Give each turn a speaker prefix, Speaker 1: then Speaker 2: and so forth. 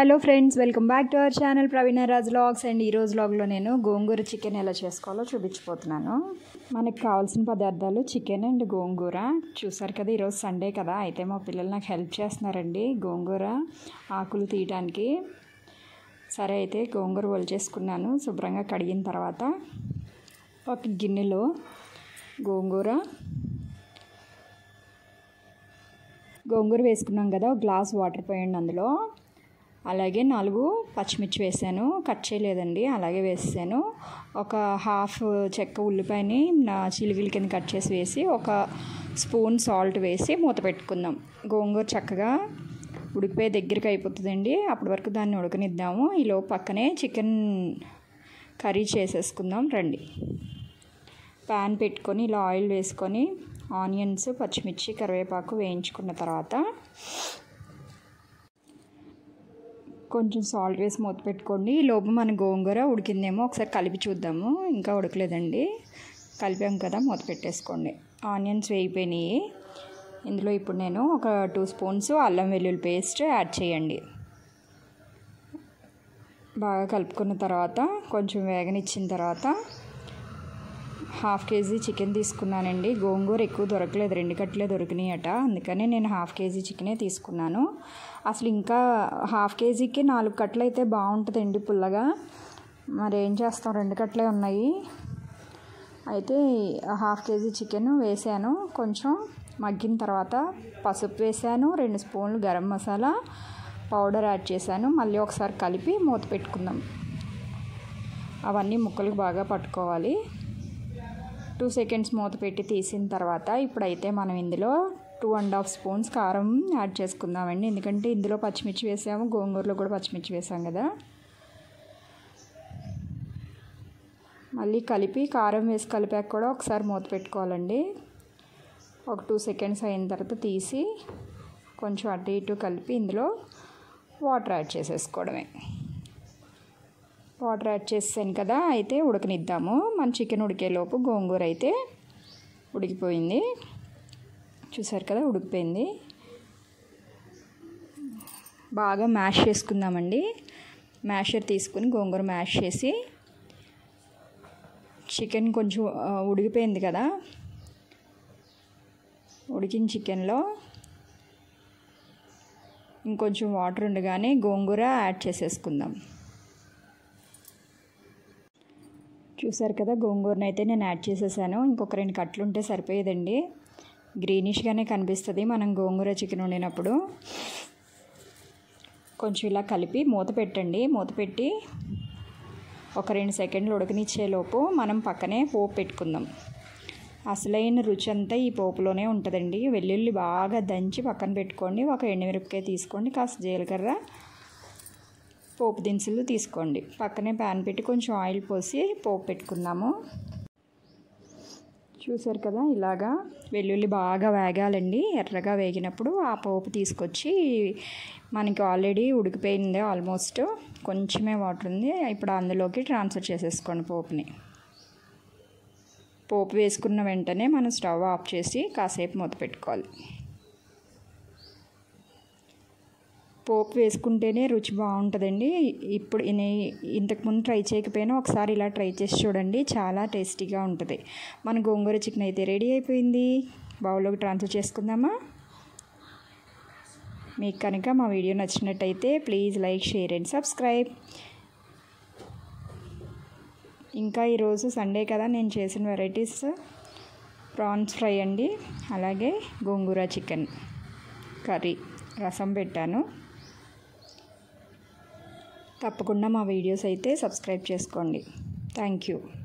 Speaker 1: hello friends welcome back to our channel Praveena Raj vlogs and ఈరోజు వ్లాగ్లో నేను గోంగూర చికెన్ ఎలా చేసుకోవాలో చూపించిపోతున్నాను మనకు కావాల్సిన పదార్థాలు చికెన్ అండ్ గోంగూర చూసారు కదా ఈరోజు సండే కదా అయితే మా పిల్లలు నాకు హెల్ప్ చేస్తున్నారండి గోంగూర ఆకులు తీయడానికి సరే అయితే గోంగూర ఒలిచేసుకున్నాను శుభ్రంగా కడిగిన తర్వాత ఒక గిన్నెలో గోంగూర గోంగూర వేసుకున్నాం కదా ఒక గ్లాస్ వాటర్ పోయండి అందులో అలాగే నాలుగు పచ్చిమిర్చి వేసాను కట్ చేయలేదండి అలాగే వేసాను ఒక హాఫ్ చెక్క ఉల్లిపాయని నా చిలిగిలి కింద కట్ చేసి వేసి ఒక స్పూన్ సాల్ట్ వేసి మూత పెట్టుకుందాం గోంగూర చక్కగా ఉడికిపోయే దగ్గరికి అయిపోతుందండి అప్పటి వరకు దాన్ని ఉడకనిద్దాము ఈలో పక్కనే చికెన్ కర్రీ చేసేసుకుందాం రండి ప్యాన్ పెట్టుకొని ఇలా ఆయిల్ వేసుకొని ఆనియన్స్ పచ్చిమిర్చి కరివేపాకు వేయించుకున్న తర్వాత కొంచెం సాల్ట్ వేసి మూత పెట్టుకోండి ఈ లోపు మన గోంగూర ఉడికిందేమో ఒకసారి కలిపి చూద్దాము ఇంకా ఉడకలేదండి కలిపాం కదా మూత పెట్టేసుకోండి ఆనియన్స్ వేయిపోయినాయి ఇందులో ఇప్పుడు నేను ఒక టూ స్పూన్స్ అల్లం వెల్లుల్లి పేస్ట్ యాడ్ చేయండి బాగా కలుపుకున్న తర్వాత కొంచెం వేగనిచ్చిన తర్వాత హాఫ్ కేజీ చికెన్ తీసుకున్నానండి గోంగూర ఎక్కువ దొరకలేదు రెండు కట్టలే దొరికినాయట అందుకని నేను హాఫ్ కేజీ చికెనే తీసుకున్నాను అసలు ఇంకా హాఫ్ కేజీకి నాలుగు కట్టలు అయితే బాగుంటుందండి పుల్లగా మరి ఏం చేస్తాం రెండు కట్టలే ఉన్నాయి అయితే హాఫ్ కేజీ చికెన్ వేసాను కొంచెం మగ్గిన తర్వాత పసుపు వేసాను రెండు స్పూన్లు గరం మసాలా పౌడర్ యాడ్ చేశాను మళ్ళీ ఒకసారి కలిపి మూత పెట్టుకుందాం అవన్నీ ముక్కలకు బాగా పట్టుకోవాలి టూ సెకండ్స్ మూత పెట్టి తీసిన తర్వాత ఇప్పుడైతే మనం ఇందులో టూ అండ్ హాఫ్ స్పూన్స్ కారం యాడ్ చేసుకుందామండి ఎందుకంటే ఇందులో పచ్చిమిర్చి వేసాము గోంగూరలో కూడా పచ్చిమిర్చి వేసాం కదా మళ్ళీ కలిపి కారం వేసి కలిపాక కూడా ఒకసారి మూత పెట్టుకోవాలండి ఒక టూ సెకండ్స్ అయిన తర్వాత తీసి కొంచెం అటు ఇటు కలిపి ఇందులో వాటర్ యాడ్ చేసేసుకోవడమే వాటర్ యాడ్ చేసాను కదా అయితే ఉడకనిద్దాము మన చికెన్ ఉడికేలోపు గోంగూర అయితే ఉడికిపోయింది చూసారు కదా ఉడికిపోయింది బాగా మ్యాష్ చేసుకుందామండి మ్యాషర్ తీసుకుని గోంగూర మ్యాష్ చేసి చికెన్ కొంచెం ఉడికిపోయింది కదా ఉడికిన చికెన్లో ఇంకొంచెం వాటర్ ఉండగానే గోంగూర యాడ్ చేసేసుకుందాం చూసారు కదా గోంగూరను అయితే నేను యాడ్ చేసేసాను ఇంకొక రెండు కట్లు ఉంటే సరిపోయేదండి గ్రీనిష్గానే కనిపిస్తుంది మనం గోంగూర చికెన్ వండినప్పుడు కొంచెం ఇలా కలిపి మూత పెట్టండి మూత పెట్టి ఒక రెండు సెకండ్లు ఉడకనిచ్చేలోపు మనం పక్కనే పోపు పెట్టుకుందాం అసలైన రుచి అంతా ఈ పోపులోనే ఉంటుందండి వెల్లుల్లి బాగా దంచి పక్కన పెట్టుకోండి ఒక ఎండుమిరపకాయ తీసుకోండి కాస్త జీలకర్ర పోపు దినుసులు తీసుకోండి పక్కనే ప్యాన్ పెట్టి కొంచెం ఆయిల్ పోసి పోపు పెట్టుకుందాము చూసారు కదా ఇలాగా వెల్లుల్లి బాగా వేగాలండి ఎర్రగా వేగినప్పుడు ఆ పోపు తీసుకొచ్చి మనకి ఆల్రెడీ ఉడికిపోయింది ఆల్మోస్ట్ కొంచెమే వాటర్ ఉంది ఇప్పుడు అందులోకి ట్రాన్స్ఫర్ చేసేసుకోండి పోపుని పోపు వేసుకున్న వెంటనే మనం స్టవ్ ఆఫ్ చేసి కాసేపు మూత పెట్టుకోవాలి పోపు వేసుకుంటేనే రుచి బాగుంటుందండి ఇప్పుడు ఇంతకుముందు ట్రై చేయకపోయినా ఒకసారి ఇలా ట్రై చేసి చూడండి చాలా టేస్టీగా ఉంటుంది మన గోంగూర చికెన్ అయితే రెడీ అయిపోయింది బౌల్లోకి ట్రాన్స్ఫర్ చేసుకుందామా మీకు కనుక మా వీడియో నచ్చినట్టయితే please like share and subscribe ఇంకా ఈరోజు సండే కదా నేను చేసిన వెరైటీస్ ప్రాన్స్ ఫ్రై అండి అలాగే గోంగూర చికెన్ కర్రీ రసం పెట్టాను తప్పకుండా మా వీడియోస్ అయితే సబ్స్క్రైబ్ చేసుకోండి థ్యాంక్ యూ